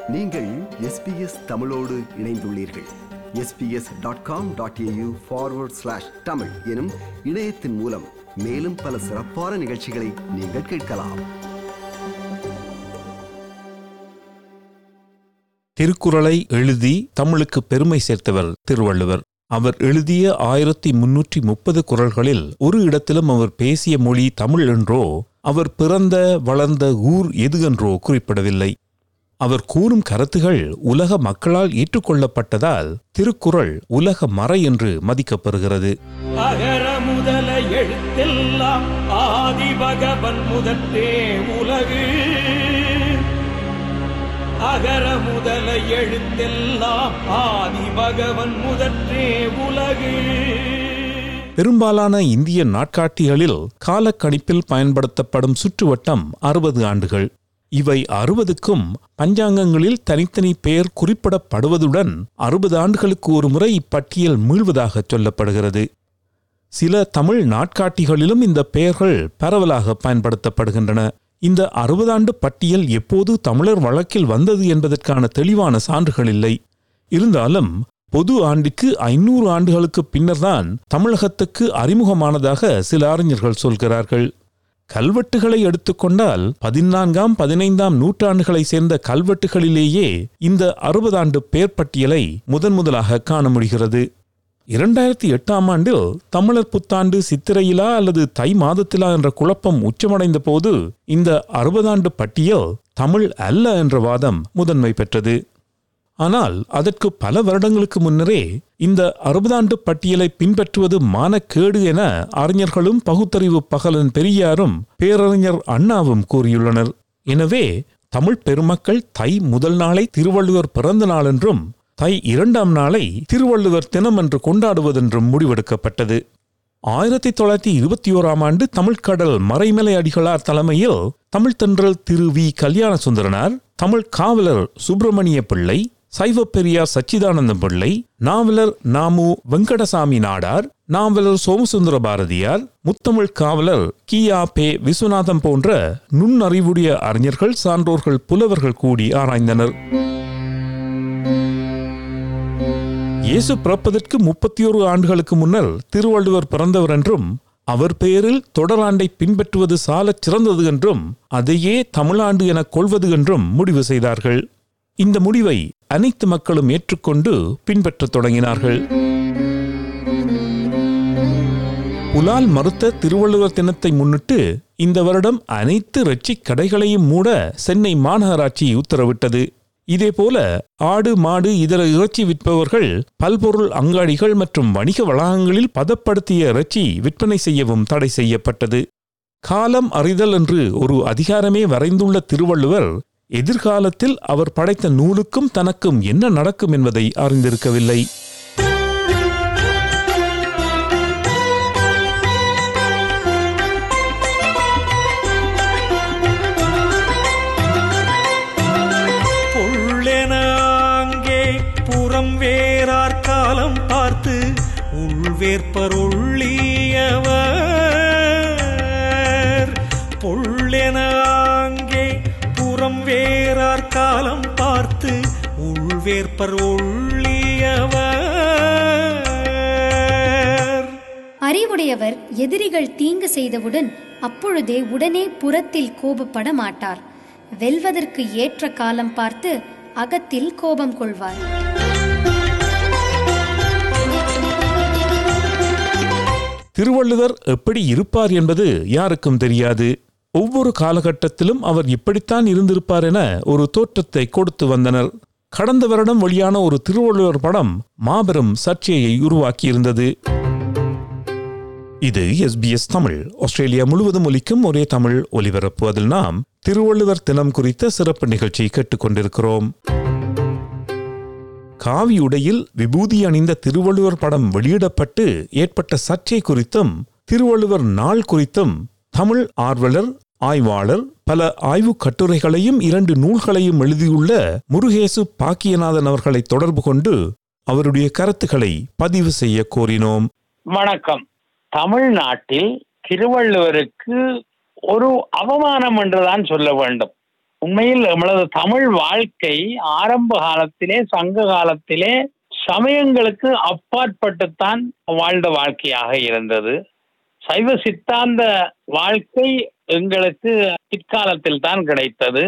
நீங்கள் எஸ்பிஎஸ் தமிழோடு இணைந்துள்ளீர்கள் SBS dot com dot AU forward slash Tamil எனும் இணையத்தின் மூலம் மேலும் பல சிறப்பான நிகழ்ச்சிகளை நீங்கள் கேட்கலாம் திருக்குறளை எழுதி தமிழுக்கு பெருமை சேர்த்தவர் திருவள்ளுவர் அவர் எழுதிய ஆயிரத்தி முன்னூற்றி முப்பது குறள்களில் ஒரு இடத்திலும் அவர் பேசிய மொழி தமிழ் என்றோ அவர் பிறந்த வளர்ந்த ஊர் எது என்றோ குறிப்பிடவில்லை அவர் கூறும் கருத்துகள் உலக மக்களால் ஏற்றுக்கொள்ளப்பட்டதால் திருக்குறள் உலக மறை என்று மதிக்கப்பெறுகிறது அகர முதல எழுத்தெல்லாம் ஆதி பகவன் முதற்றே உலகு அகர முதல எழுத்தெல்லாம் ஆதி பகவன் முதற்றே உலகு பெரும்பாலான இந்திய நாட்காட்டிகளில் காலக்கணிப்பில் பயன்படுத்தப்படும் சுற்றுவட்டம் அறுபது ஆண்டுகள் இவை அறுபதுக்கும் பஞ்சாங்கங்களில் தனித்தனி பெயர் குறிப்பிடப்படுவதுடன் அறுபது ஆண்டுகளுக்கு ஒரு முறை இப்பட்டியல் மீள்வதாக சொல்லப்படுகிறது சில தமிழ் நாட்காட்டிகளிலும் இந்த பெயர்கள் பரவலாக பயன்படுத்தப்படுகின்றன இந்த அறுபதாண்டு பட்டியல் எப்போது தமிழர் வழக்கில் வந்தது என்பதற்கான தெளிவான சான்றுகள் இல்லை இருந்தாலும் பொது ஆண்டிற்கு ஐநூறு ஆண்டுகளுக்கு பின்னர்தான் தமிழகத்துக்கு அறிமுகமானதாக சில அறிஞர்கள் சொல்கிறார்கள் கல்வெட்டுகளை எடுத்துக்கொண்டால் பதினான்காம் பதினைந்தாம் நூற்றாண்டுகளை சேர்ந்த கல்வெட்டுகளிலேயே இந்த அறுபதாண்டு பேர் பட்டியலை முதன் முதலாக காண முடிகிறது இரண்டாயிரத்தி எட்டாம் ஆண்டில் தமிழர் புத்தாண்டு சித்திரையிலா அல்லது தை மாதத்திலா என்ற குழப்பம் உச்சமடைந்த போது இந்த அறுபதாண்டு பட்டியல் தமிழ் அல்ல என்ற வாதம் முதன்மை பெற்றது ஆனால் அதற்கு பல வருடங்களுக்கு முன்னரே இந்த அறுபதாண்டு பட்டியலை பின்பற்றுவது மானக்கேடு என அறிஞர்களும் பகுத்தறிவு பகலன் பெரியாரும் பேரறிஞர் அண்ணாவும் கூறியுள்ளனர் எனவே தமிழ் பெருமக்கள் தை முதல் நாளை திருவள்ளுவர் பிறந்த நாள் என்றும் தை இரண்டாம் நாளை திருவள்ளுவர் தினம் என்று கொண்டாடுவதென்றும் முடிவெடுக்கப்பட்டது ஆயிரத்தி தொள்ளாயிரத்தி இருபத்தி ஓராம் ஆண்டு தமிழ்கடல் மறைமலை அடிகளார் தலைமையில் தமிழ்த்தன்றல் திரு வி கல்யாண சுந்தரனார் தமிழ் காவலர் சுப்பிரமணிய பிள்ளை சைவ பெரியார் சச்சிதானந்தம் பிள்ளை நாவலர் நாமு வெங்கடசாமி நாடார் நாவலர் சோமசுந்தர பாரதியார் முத்தமிழ் காவலர் கியா பே விஸ்வநாதம் போன்ற நுண்ணறிவுடைய அறிஞர்கள் சான்றோர்கள் புலவர்கள் கூடி ஆராய்ந்தனர் இயேசு பிறப்பதற்கு முப்பத்தி ஒரு ஆண்டுகளுக்கு முன்னர் திருவள்ளுவர் பிறந்தவர் என்றும் அவர் பெயரில் தொடராண்டை பின்பற்றுவது சாலச் சிறந்தது என்றும் அதையே தமிழாண்டு எனக் கொள்வது என்றும் முடிவு செய்தார்கள் இந்த முடிவை அனைத்து மக்களும் ஏற்றுக்கொண்டு பின்பற்றத் தொடங்கினார்கள் புலால் மறுத்த திருவள்ளுவர் தினத்தை முன்னிட்டு இந்த வருடம் அனைத்து இறைச்சிக் கடைகளையும் மூட சென்னை மாநகராட்சி உத்தரவிட்டது இதேபோல ஆடு மாடு இதர இறைச்சி விற்பவர்கள் பல்பொருள் அங்காடிகள் மற்றும் வணிக வளாகங்களில் பதப்படுத்திய இறைச்சி விற்பனை செய்யவும் தடை செய்யப்பட்டது காலம் அறிதல் என்று ஒரு அதிகாரமே வரைந்துள்ள திருவள்ளுவர் எதிர்காலத்தில் அவர் படைத்த நூலுக்கும் தனக்கும் என்ன நடக்கும் என்பதை அறிந்திருக்கவில்லை பொள்ளென ஆங்கே புறம் வேறார் காலம் பார்த்து உள்வேற்பர் உள்ளியவர் பொள்ளென ஆங்கே புறம் வேறார் காலம் பார்த்து உள்வேற்பர் உள்ளியவர் அறிவுடையவர் எதிரிகள் தீங்கு செய்தவுடன் அப்பொழுதே உடனே புறத்தில் கோபப்பட மாட்டார் வெல்வதற்கு ஏற்ற காலம் பார்த்து அகத்தில் கோபம் கொள்வார் திருவள்ளுவர் எப்படி இருப்பார் என்பது யாருக்கும் தெரியாது ஒவ்வொரு காலகட்டத்திலும் அவர் இப்படித்தான் இருந்திருப்பார் என ஒரு தோற்றத்தை கொடுத்து வந்தனர் கடந்த வருடம் வெளியான ஒரு திருவள்ளுவர் படம் மாபெரும் சர்ச்சையை உருவாக்கியிருந்தது இது எஸ்பிஎஸ் தமிழ் ஆஸ்திரேலியா முழுவதும் ஒலிக்கும் ஒரே தமிழ் ஒலிபரப்பு அதில் நாம் திருவள்ளுவர் தினம் குறித்த சிறப்பு நிகழ்ச்சி கேட்டுக்கொண்டிருக்கிறோம் காவி உடையில் விபூதி அணிந்த திருவள்ளுவர் படம் வெளியிடப்பட்டு ஏற்பட்ட சர்ச்சை குறித்தும் திருவள்ளுவர் நாள் குறித்தும் தமிழ் ஆர்வலர் ஆய்வாளர் பல ஆய்வுக் கட்டுரைகளையும் இரண்டு நூல்களையும் எழுதியுள்ள முருகேசு பாக்கியநாதன் அவர்களை தொடர்பு கொண்டு அவருடைய கருத்துக்களை பதிவு செய்ய கோரினோம் வணக்கம் தமிழ்நாட்டில் திருவள்ளுவருக்கு ஒரு அவமானம் என்றுதான் சொல்ல வேண்டும் உண்மையில் நம்மளது தமிழ் வாழ்க்கை ஆரம்ப காலத்திலே சங்க காலத்திலே சமயங்களுக்கு அப்பாற்பட்டுத்தான் வாழ்ந்த வாழ்க்கையாக இருந்தது சைவ சித்தாந்த வாழ்க்கை எங்களுக்கு பிற்காலத்தில் தான் கிடைத்தது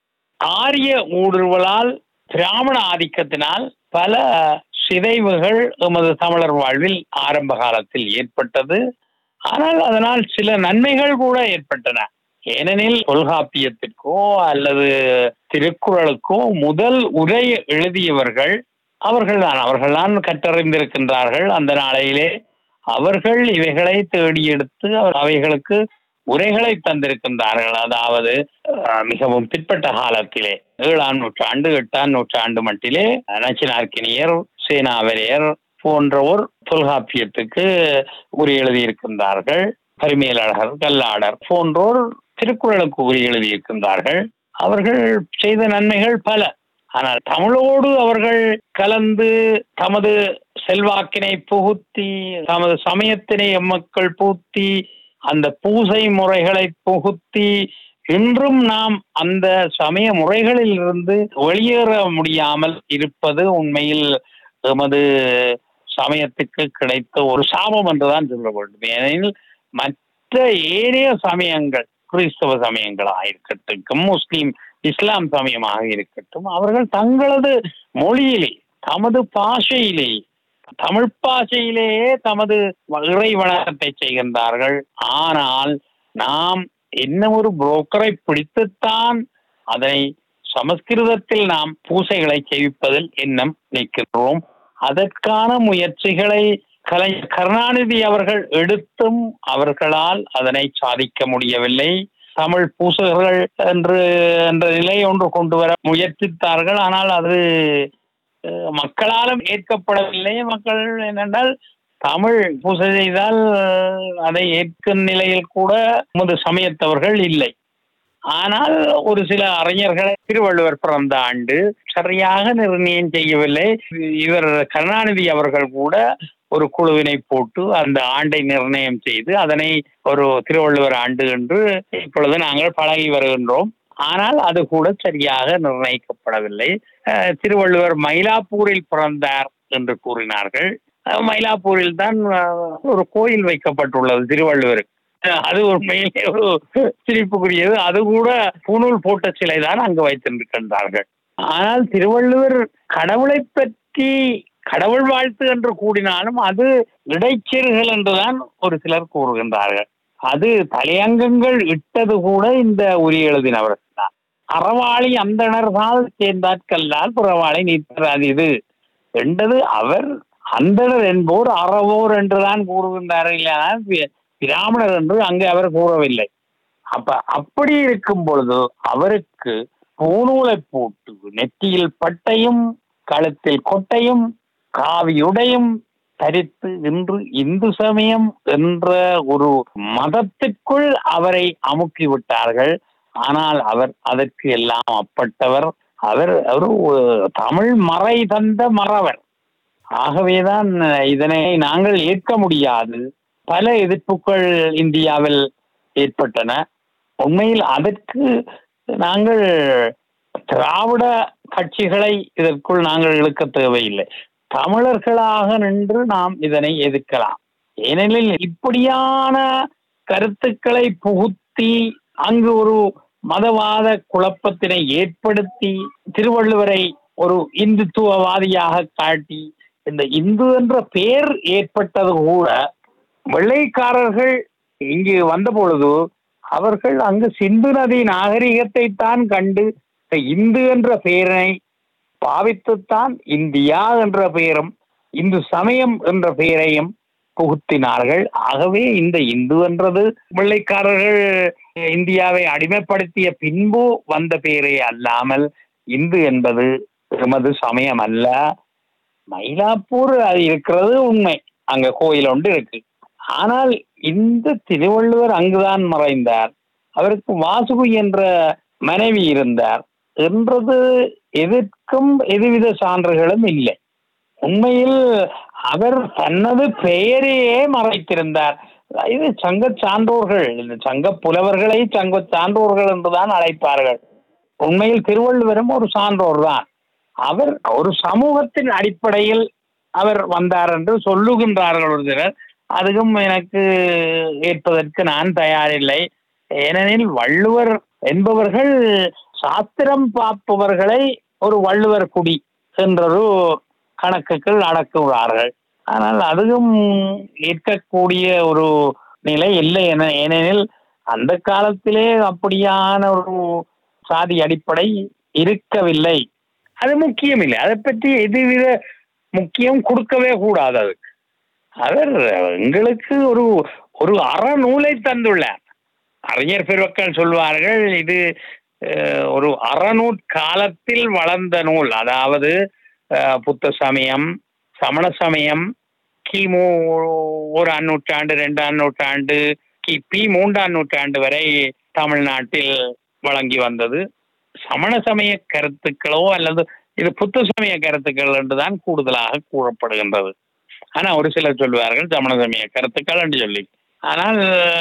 ஆரிய ஊடுருவலால் பிராமண ஆதிக்கத்தினால் பல சிதைவுகள் எமது தமிழர் வாழ்வில் ஆரம்ப காலத்தில் ஏற்பட்டது ஆனால் அதனால் சில நன்மைகள் கூட ஏற்பட்டன ஏனெனில் தொல்காப்பியத்திற்கோ அல்லது திருக்குறளுக்கோ முதல் உரை எழுதியவர்கள் அவர்கள்தான் அவர்கள்தான் கற்றறிந்திருக்கின்றார்கள் அந்த நாளையிலே அவர்கள் இவைகளை தேடி எடுத்து அவர் அவைகளுக்கு உரைகளை தந்திருக்கின்றார்கள் அதாவது அஹ், மிகவும் பிற்பட்ட காலத்திலே ஏழாம் நூற்றாண்டு எட்டாம் நூற்றாண்டு மட்டிலே நச்சினார்க்கினியர் சேனாவரையர் போன்றோர் தொல்காப்பியத்துக்கு உரை எழுதியிருக்கின்றார்கள் பரிமேலழகர் கல்லாடர் போன்றோர் திருக்குறளுக்கு உரை எழுதியிருக்கின்றார்கள் அவர்கள் செய்த நன்மைகள் பல ஆனால் தமிழோடு அவர்கள் கலந்து தமது செல்வாக்கினை புகுத்தி தமது சமயத்தினை எம்மக்கள் பூத்தி அந்த பூசை முறைகளை புகுத்தி இன்றும் நாம் அந்த சமய முறைகளில் இருந்து வெளியேற முடியாமல் இருப்பது உண்மையில் எமது சமயத்துக்கு கிடைத்த ஒரு சாபம் என்றுதான் சொல்ல வேண்டும் ஏனெனில் மற்ற ஏனைய சமயங்கள் கிறிஸ்தவ சமயங்களாக இருக்கட்டும் முஸ்லீம் இஸ்லாம் சமயமாக இருக்கட்டும் அவர்கள் தங்களது மொழியிலே தமது பாஷையிலே தமிழ் பாஷையிலேயே தமது இறை வணக்கத்தை செய்கின்றார்கள் ஆனால் நாம் என்ன ஒரு புரோக்கரை பிடித்துத்தான் அதை சமஸ்கிருதத்தில் நாம் பூசைகளை செய்விப்பதில் எண்ணம் நிற்கின்றோம் அதற்கான முயற்சிகளை கலைஞர் கருணாநிதி அவர்கள் எடுத்தும் அவர்களால் அதனை சாதிக்க முடியவில்லை தமிழ் பூசகர்கள் என்று என்ற நிலை ஒன்று கொண்டு வர முயற்சித்தார்கள் ஆனால் அது அஹ், மக்களாலும் ஏற்கப்படவில்லை மக்கள் என்னென்றால் தமிழ் பூசை செய்தால் அஹ், அதை ஏற்கும் நிலையில் கூட நமது சமயத்தவர்கள் இல்லை ஆனால் ஒரு சில அறிஞர்களை திருவள்ளுவர் பிறந்த ஆண்டு சரியாக நிர்ணயம் செய்யவில்லை இவர் கருணாநிதி அவர்கள் கூட ஒரு குழுவினை போட்டு அந்த ஆண்டை நிர்ணயம் செய்து அதனை ஒரு திருவள்ளுவர் ஆண்டு என்று இப்பொழுது நாங்கள் பழகி வருகின்றோம் ஆனால் அது கூட சரியாக நிர்ணயிக்கப்படவில்லை அஹ், திருவள்ளுவர் மயிலாப்பூரில் பிறந்தார் என்று கூறினார்கள் அஹ், மயிலாப்பூரில் தான் அஹ், ஒரு கோயில் வைக்கப்பட்டுள்ளது திருவள்ளுவருக்கு அஹ், அது உண்மையிலே ஒரு சிரிப்புக்குரியது அது கூட பூணூல் போட்ட சிலை தான் அங்கு வைத்திருக்கின்றார்கள் ஆனால் திருவள்ளுவர் கடவுளை பற்றி கடவுள் வாழ்த்து என்று கூடினாலும் அது இடைச்செருகள் என்றுதான் ஒரு சிலர் கூறுகின்றார்கள் அது தலையங்கங்கள் இட்டது கூட இந்த உரி எழுதினவர் தான் அறவாளி அந்தணர்தால் சேர்ந்தாற்கல்லால் புறவாளி நீத்தராது இது என்றது அவர் அந்தணர் என்போர் அறவோர் என்றுதான் கூறுகின்றார்கள் இல்லையானால் பி- பிராமணர் என்று அங்கு அவர் கூறவில்லை அப்ப அப்படி இருக்கும் பொழுது அவருக்கு பூநூலை போட்டு நெற்றியில் பட்டையும் கழுத்தில் கொட்டையும் காவியுடையும் தரித்து இன்று இந்து சமயம் என்ற ஒரு மதத்திற்குள் அவரை அமுக்கி விட்டார்கள் ஆனால் அவர் அதற்கு எல்லாம் அப்பட்டவர் அவர் ஒரு தமிழ் மறை தந்த மறவர் ஆகவேதான் இதனை நாங்கள் ஏற்க முடியாது பல எதிர்ப்புகள் இந்தியாவில் ஏற்பட்டன உண்மையில் அதற்கு நாங்கள் திராவிட கட்சிகளை இதற்குள் நாங்கள் இழுக்க தேவையில்லை தமிழர்களாக நின்று நாம் இதனை எதிர்க்கலாம் ஏனெனில் இப்படியான கருத்துக்களை புகுத்தி அங்கு ஒரு மதவாத குழப்பத்தினை ஏற்படுத்தி திருவள்ளுவரை ஒரு இந்துத்துவவாதியாக காட்டி இந்த இந்து என்ற பெயர் ஏற்பட்டது கூட வெள்ளைக்காரர்கள் இங்கு வந்த பொழுது அவர்கள் அங்கு சிந்து நதி நாகரிகத்தை தான் கண்டு இந்த இந்து என்ற பெயரை பாவித்துத்தான் இந்தியா என்ற பெயரும் இந்து சமயம் என்ற பெயரையும் புகுத்தினார்கள் ஆகவே இந்த இந்து என்றது வெள்ளைக்காரர்கள் இந்தியாவை அடிமைப்படுத்திய பின்பு வந்த பெயரே அல்லாமல் இந்து என்பது எமது சமயம் அல்ல மயிலாப்பூர் அது இருக்கிறது உண்மை அங்க கோயில் ஒன்று இருக்கு ஆனால் இந்த திருவள்ளுவர் அங்குதான் மறைந்தார் அவருக்கு வாசுகி என்ற மனைவி இருந்தார் என்றது எதற்கும் எதுவித சான்றுகளும் இல்லை உண்மையில் அவர் தனது பெயரையே மறைத்திருந்தார் இது சங்க சான்றோர்கள் இந்த சங்க புலவர்களை சங்க சான்றோர்கள் என்றுதான் அழைப்பார்கள் உண்மையில் திருவள்ளுவரும் ஒரு சான்றோர் தான் அவர் ஒரு சமூகத்தின் அடிப்படையில் அவர் வந்தார் என்று சொல்லுகின்றார்கள் ஒரு சிலர் அதுவும் எனக்கு ஏற்பதற்கு நான் தயாரில்லை ஏனெனில் வள்ளுவர் என்பவர்கள் சாஸ்திரம் பார்ப்பவர்களை ஒரு வள்ளுவர் குடி என்றொரு கணக்குகள் அடக்குகிறார்கள் ஆனால் அதுவும் ஏற்கக்கூடிய ஒரு நிலை இல்லை என ஏனெனில் அந்த காலத்திலே அப்படியான ஒரு சாதி அடிப்படை இருக்கவில்லை அது முக்கியம் இல்லை அதை பற்றி எதுவித முக்கியம் கொடுக்கவே கூடாது அதுக்கு அவர் எங்களுக்கு ஒரு ஒரு அறநூலை தந்துள்ளார் அறிஞர் பெருமக்கள் சொல்வார்கள் இது அஹ், ஒரு அறநூற்காலத்தில் வளர்ந்த நூல் அதாவது அஹ், புத்த சமயம் சமண சமயம் கிமு ஒரு நூற்றாண்டு ரெண்டாம் நூற்றாண்டு கிபி மூன்றாம் நூற்றாண்டு வரை தமிழ்நாட்டில் வழங்கி வந்தது சமண சமய கருத்துக்களோ அல்லது இது புத்த சமய கருத்துக்கள் என்றுதான் கூடுதலாக கூறப்படுகின்றது ஆனா ஒரு சிலர் சொல்வார்கள் சமண சமய கருத்துக்கள் என்று சொல்லி ஆனால்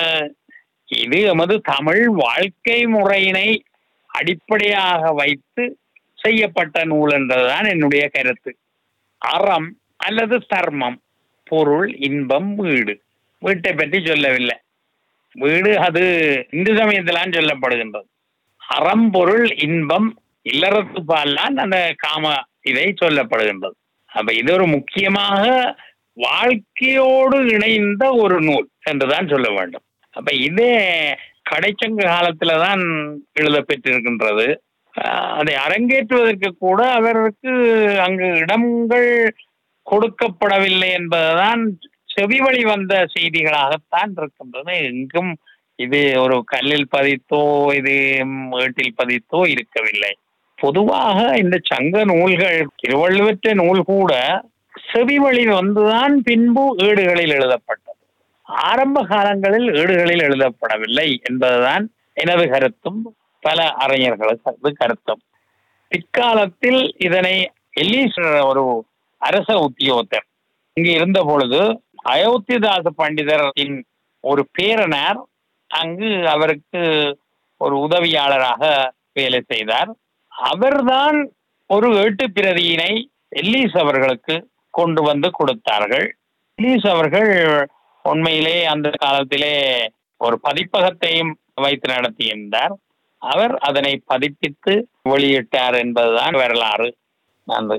இது எமது தமிழ் வாழ்க்கை முறையினை அடிப்படையாக வைத்து செய்யப்பட்ட நூல் என்றதுதான் என்னுடைய கருத்து அறம் அல்லது தர்மம் பொருள் இன்பம் வீடு வீட்டை பற்றி சொல்லவில்லை வீடு அது இந்து சமயத்திலான் சொல்லப்படுகின்றது அறம் பொருள் இன்பம் இல்லறத்து பால்லாம் அந்த காம இதை சொல்லப்படுகின்றது அப்ப இது ஒரு முக்கியமாக வாழ்க்கையோடு இணைந்த ஒரு நூல் என்றுதான் சொல்ல வேண்டும் அப்ப இதே கடைச்சங்க காலத்துல தான் எழுத பெற்றிருக்கின்றது ஆஹ் அதை அரங்கேற்றுவதற்கு கூட அவருக்கு அங்கு இடங்கள் கொடுக்கப்படவில்லை என்பதுதான் செவி வழி வந்த செய்திகளாகத்தான் இருக்கின்றது எங்கும் இது ஒரு கல்லில் பதித்தோ இது ஏட்டில் பதித்தோ இருக்கவில்லை பொதுவாக இந்த சங்க நூல்கள் திருவள்ளுவற்ற நூல் கூட செவி வழி வந்துதான் பின்பு ஏடுகளில் எழுதப்பட்டது ஆரம்ப காலங்களில் ஏடுகளில் எழுதப்படவில்லை என்பதுதான் எனது கருத்தும் பல அறிஞர்களது கருத்தும் பிற்காலத்தில் இதனை எல்லீஸ் ஒரு அரச உத்தியோகத்தர் இங்கு இருந்த பொழுது அயோத்திதாச பண்டிதரின் ஒரு பேரனார் அங்கு அவருக்கு ஒரு உதவியாளராக வேலை செய்தார் அவர்தான் ஒரு ஏட்டு பிரதியினை எல்லீஸ் அவர்களுக்கு கொண்டு வந்து கொடுத்தார்கள் எல்லீஸ் அவர்கள் உண்மையிலே அந்த காலத்திலே ஒரு பதிப்பகத்தையும் வைத்து நடத்தியிருந்தார் அவர் அதனை பதிப்பித்து வெளியிட்டார் என்பதுதான் வரலாறு நன்றி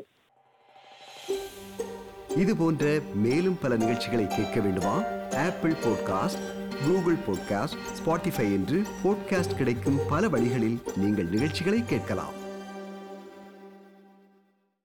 இது போன்ற மேலும் பல நிகழ்ச்சிகளை கேட்க வேண்டுமா Apple podcast Google podcast Spotify என்று பாட்காஸ்ட் கிடைக்கும் பல வழிகளில் நீங்கள் நிகழ்ச்சிகளை கேட்கலாம்